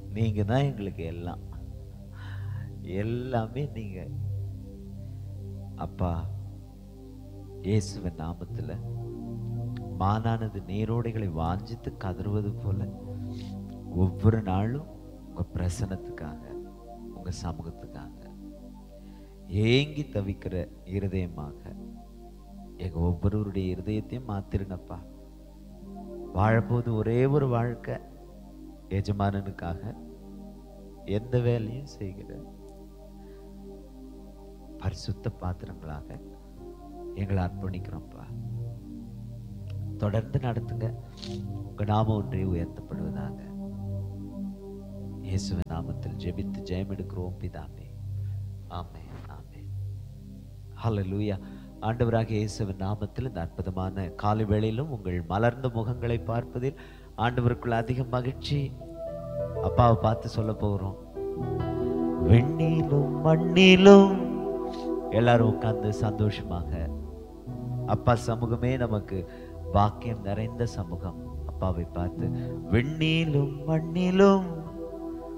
நீங்க தான் எங்களுக்கு எல்லாம் எல்லாமே நீங்க அப்பா இயேசுவின் நாமத்துல மானானது நீரோடைகளை வாஞ்சித்து கதறுவது போல ஒவ்வொரு நாளும் உங்க பிரசனத்துக்காக உங்க சமூகத்துக்காக ஏங்கி தவிக்கிற இருதயமாக எங்க ஒவ்வொருவருடைய இருதயத்தையும் மாத்திருங்கப்பா வாழப்போது ஒரே ஒரு வாழ்க்கை எஜமானனுக்காக எந்த வேலையும் செய்கிற பரிசுத்த பாத்திரங்களாக எங்களை அர்ப்பணிக்கிறோம்ப்பா தொடர்ந்து நடத்துங்க உங்க நாம ஒன்றே உயர்த்தப்படுவதாக இயேசுவின் நாமத்தில் ஜெபித்து ஜெயம் எடுக்கிறோம் பிதாமே ஆமே ஆமே ஹalleluya ஆண்டவராக இயேசுவின் நாமத்தில் இந்த அற்புதமான காலை வேளையிலும் உங்கள் மலர்ந்த முகங்களை பார்ப்பதில் ஆண்டவருக்குள்ள அதிக மகிழ்ச்சி அப்பாவை பார்த்து சொல்ல போகிறோம் வெண்ணிலும் மண்ணிலும் எல்லாரும் உட்கார்ந்து சந்தோஷமாக அப்பா சமூகமே நமக்கு பாக்கியம் நிறைந்த சமூகம் அப்பாவை பார்த்து வெண்ணிலும் மண்ணிலும்